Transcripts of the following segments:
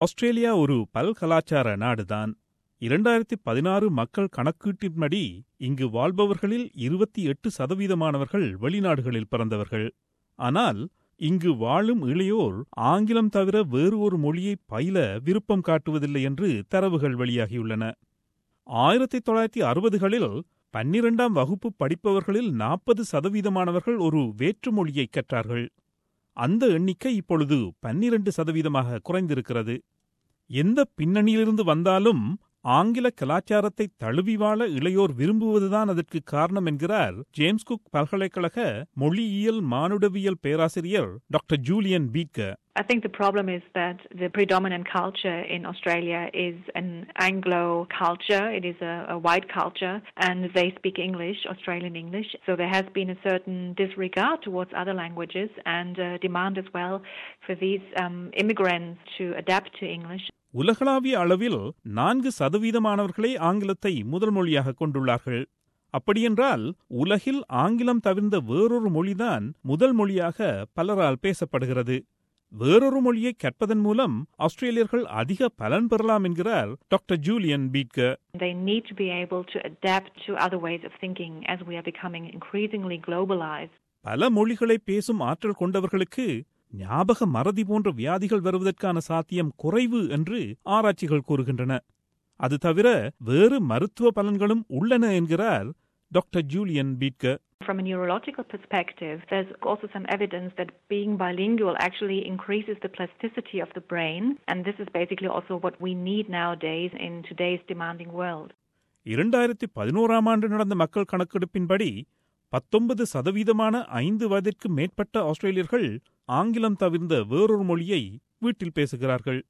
Australia ஒரு பல்கலாச்சார நாடுதான் இரண்டாயிரத்தி பதினாறு மக்கள் கணக்கீட்டின்படி இங்கு வாழ்பவர்களில் இருபத்தி எட்டு சதவீதமானவர்கள் வெளிநாடுகளில் பிறந்தவர்கள் ஆனால் இங்கு வாழும் இளையோர் ஆங்கிலம் தவிர வேறு ஒரு மொழியை பயில விருப்பம் காட்டுவதில்லை என்று தரவுகள் வெளியாகியுள்ளன ஆயிரத்தி தொள்ளாயிரத்தி அறுபதுகளில் பன்னிரண்டாம் வகுப்பு படிப்பவர்களில் நாற்பது சதவீதமானவர்கள் ஒரு வேற்று மொழியை கற்றார்கள் அந்த எண்ணிக்கை இப்பொழுது பன்னிரண்டு சதவீதமாக குறைந்திருக்கிறது எந்த பின்னணியிலிருந்து வந்தாலும் ஆங்கில கலாச்சாரத்தை தழுவி வாழ இளையோர் விரும்புவதுதான் அதற்கு காரணம் என்கிறார் ஜேம்ஸ் குக் பல்கலைக்கழக மொழியியல் மானுடவியல் பேராசிரியர் டாக்டர் ஜூலியன் பீட்க I think the problem is that the predominant culture in Australia is an Anglo culture. It is a, a white culture, and they speak English, Australian English. So there has been a certain disregard towards other languages and uh, demand as well for these um, immigrants to adapt to English. உலகளாவிய அளவில் நான்கு சதவீதமானவர்களே ஆங்கிலத்தை முதல் மொழியாக கொண்டுள்ளார்கள் அப்படியென்றால் உலகில் ஆங்கிலம் தவிர்ந்த வேறொரு மொழிதான் முதல் மொழியாக பலரால் பேசப்படுகிறது வேறொரு மொழியை கற்பதன் மூலம் ஆஸ்திரேலியர்கள் அதிக பலன் பெறலாம் என்கிறார் டாக்டர் ஜூலியன் பீட்க They need to be able to adapt to other ways of thinking as we are becoming increasingly globalized. பல மொழிகளை பேசும் ஆற்றல் கொண்டவர்களுக்கு ஞாபக மறதி போன்ற வியாதிகள் வருவதற்கான சாத்தியம் குறைவு என்று ஆராய்ச்சிகள் கூறுகின்றன அது தவிர வேறு மருத்துவ பலன்களும் உள்ளன என்கிறார் டாக்டர் ஜூலியன் பீட்க From a neurological perspective, there's also some evidence that being bilingual actually increases the plasticity of the brain, and this is basically also what we need nowadays in today's demanding world. இரண்டாயிரத்தி பதினோராம் ஆண்டு நடந்த மக்கள் கணக்கெடுப்பின்படி பத்தொன்பது சதவீதமான ஐந்து வயதிற்கு மேற்பட்ட ஆஸ்திரேலியர்கள் ஆங்கிலம் தவிர்ந்த வேறொரு மொழியை வீட்டில் பேசுகிறார்கள்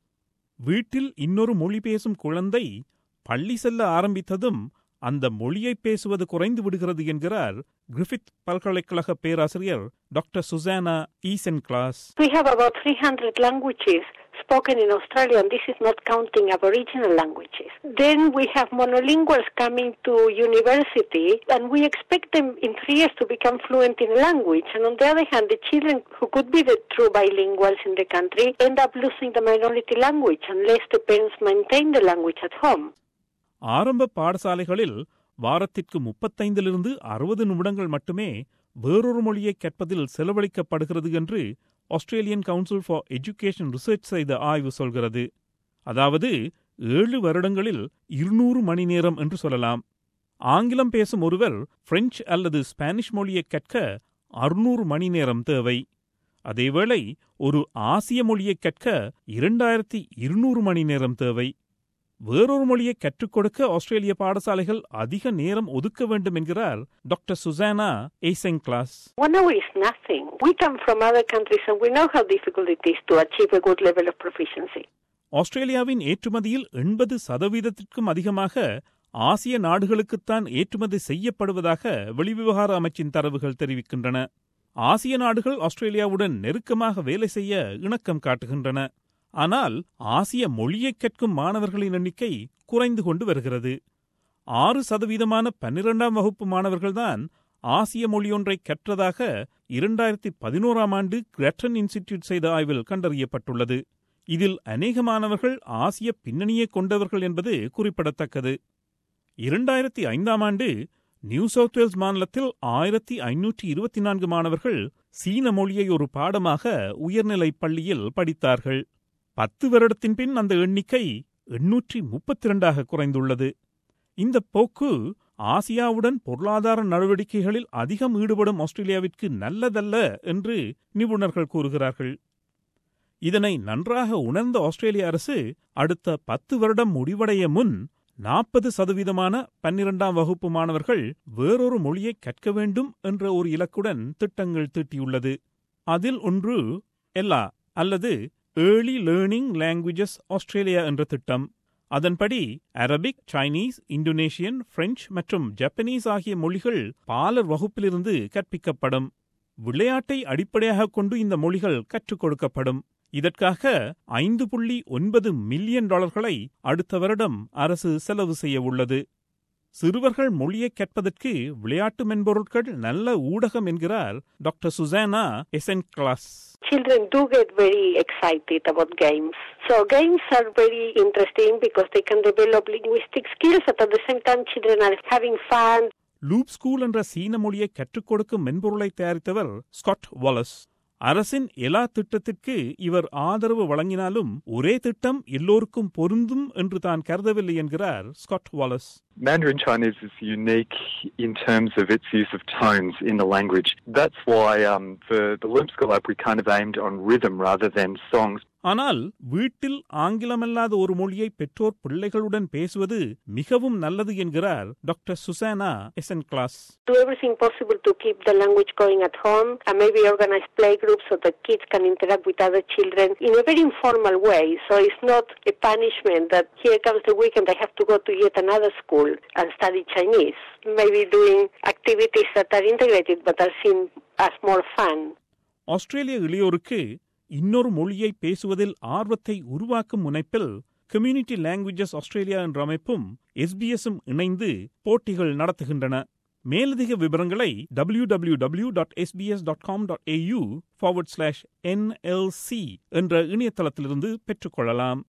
வீட்டில் இன்னொரு மொழி பேசும் குழந்தை பள்ளி செல்ல ஆரம்பித்ததும் அந்த மொழியை பேசுவது குறைந்து விடுகிறது என்கிறார் கிரிஃபித் பல்கலைக்கழக பேராசிரியர் doctor Susana Eisenchlas We have about 300 languages spoken in Australia, and this is not counting Aboriginal languages. Then we have monolinguals coming to university, and we expect them in three years to become fluent in language. And on the other hand, the children who could be the true bilinguals in the country end up losing the minority language unless the parents maintain the language at home. ஆரம்ப பாடசாலைகளில் வாரத்திற்கு முப்பத்தைந்திலிருந்து அறுபது நிமிடங்கள் மட்டுமே வேறொரு மொழியை கற்பதில் செலவழிக்கப்படுகிறது என்று Australian Council for Education Research செய்த ஆய்வு சொல்கிறது அதாவது ஏழு வருடங்களில் இருநூறு மணி நேரம் என்று சொல்லலாம் ஆங்கிலம் பேசும் ஒருவர் பிரெஞ்சு அல்லது ஸ்பானிஷ் மொழியை கற்க அறுநூறு மணி நேரம் தேவை அதேவேளை ஒரு ஆசிய மொழியை கற்க இரண்டாயிரத்தி இருநூறு மணி நேரம் தேவை வேறொரு மொழியை கற்றுக் கொடுக்க ஆஸ்திரேலிய பாடசாலைகள் அதிக நேரம் ஒதுக்க வேண்டும் என்கிறார் doctor Susana Eisenchlas One hour is nothing. We come from other countries and we know how difficult it is to achieve a good level of proficiency. ஆஸ்திரேலியாவின் ஏற்றுமதியில் எண்பது சதவீதத்திற்கும் அதிகமாக ஆசிய நாடுகளுக்குத்தான் ஏற்றுமதி செய்யப்படுவதாக வெளிவிவகார அமைச்சின் தரவுகள் தெரிவிக்கின்றன ஆசிய நாடுகள் ஆஸ்திரேலியாவுடன் நெருக்கமாக வேலை செய்ய இணக்கம் காட்டுகின்றன ஆனால் ஆசிய மொழியைக் கற்கும் மாணவர்களின் எண்ணிக்கை குறைந்து கொண்டு வருகிறது ஆறு சதவீதமான பன்னிரெண்டாம் வகுப்பு மாணவர்கள்தான் ஆசிய மொழியொன்றை கற்றதாக இரண்டாயிரத்தி பதினோராம் ஆண்டு கிரட்டன் இன்ஸ்டிடியூட் செய்த ஆய்வில் கண்டறியப்பட்டுள்ளது இதில் அநேக மாணவர்கள் ஆசிய பின்னணியை கொண்டவர்கள் என்பது குறிப்பிடத்தக்கது இரண்டாயிரத்தி ஐந்தாம் ஆண்டு நியூ சவுத் வேல்ஸ் மாநிலத்தில் ஆயிரத்தி ஐநூற்றி இருபத்தி நான்கு மாணவர்கள் சீன மொழியை ஒரு பாடமாக உயர்நிலைப் பள்ளியில் படித்தார்கள் பத்து வருடத்தின் பின் அந்த எண்ணிக்கை எண்ணூற்றி முப்பத்தி இரண்டாக குறைந்துள்ளது இந்த போக்கு ஆசியாவுடன் பொருளாதார நடவடிக்கைகளில் அதிகம் ஈடுபடும் ஆஸ்திரேலியாவிற்கு நல்லதல்ல என்று நிபுணர்கள் கூறுகிறார்கள் இதனை நன்றாக உணர்ந்த ஆஸ்திரேலிய அரசு அடுத்த பத்து வருடம் முடிவடைய முன் நாற்பது சதவீதமான பன்னிரண்டாம் வகுப்பு மாணவர்கள் வேறொரு மொழியை கற்க வேண்டும் என்ற ஒரு இலக்குடன் திட்டங்கள் தீட்டியுள்ளது அதில் ஒன்று எல்லா அல்லது ஏர்லி லேர்னிங் லாங்குவேஜஸ் ஆஸ்திரேலியா என்ற திட்டம் அதன்படி அரபிக் சைனீஸ் இந்தோனேஷியன் பிரெஞ்சு மற்றும் ஜப்பனீஸ் ஆகிய மொழிகள் பாலர் வகுப்பிலிருந்து கற்பிக்கப்படும் விளையாட்டை அடிப்படையாகக் கொண்டு இந்த மொழிகள் கற்றுக் கொடுக்கப்படும் இதற்காக ஐந்து புள்ளி ஒன்பது மில்லியன் டாலர்களை அடுத்த வருடம் அரசு செலவு செய்ய உள்ளது சிறுவர்கள் மொழியைக் கற்பதற்கு விளையாட்டு மென்பொருட்கள் நல்ல ஊடகம் என்கிறார் doctor Susana Eisenchlas Children do get very excited about games. So games are very interesting because they can develop linguistic skills, but at the same time children are having fun. Loop school என்ற சீன மொழியை கற்றுக் கொடுக்கும் மென்பொருளை தயாரித்தவர் Scott Wallace அரசின் எல்லா திட்டத்திற்கு இவர் ஆதரவு வழங்கினாலும் ஒரே திட்டம் எல்லோருக்கும் பொருந்தும் என்று தான் கருதவில்லை என்கிறார் Scott Wallace Mandarin Chinese is unique in terms of its use of tones in the language. That's why um, for the Loom School app we kind of aimed on rhythm rather than songs. ஆனால் வீட்டில் ஆங்கிலமல்லாத ஒரு மொழியை பெற்றோர் பிள்ளைகளுடன் பேசுவது மிகவும் நல்லது என்கிறார் doctor Susana Eisenchlas Do everything possible to keep the language going at home and maybe organize play groups so the kids can interact with other children in a very informal way. So it's not a punishment that here comes the weekend I have to go to yet another school and study Chinese. Maybe doing activities that are integrated but are seen as more fun. ஆஸ்திரேலிய இளையோருக்கு இன்னொரு மொழியை பேசுவதில் ஆர்வத்தை உருவாக்கும் முனைப்பில் community languages Australia என்ற அமைப்பும் எஸ்பிஎஸும் இணைந்து போட்டிகள் நடத்துகின்றன மேலதிக விவரங்களை W W W dot SBS dot com dot AU forward slash NLC என்ற இணையதளத்திலிருந்து பெற்றுக்கொள்ளலாம்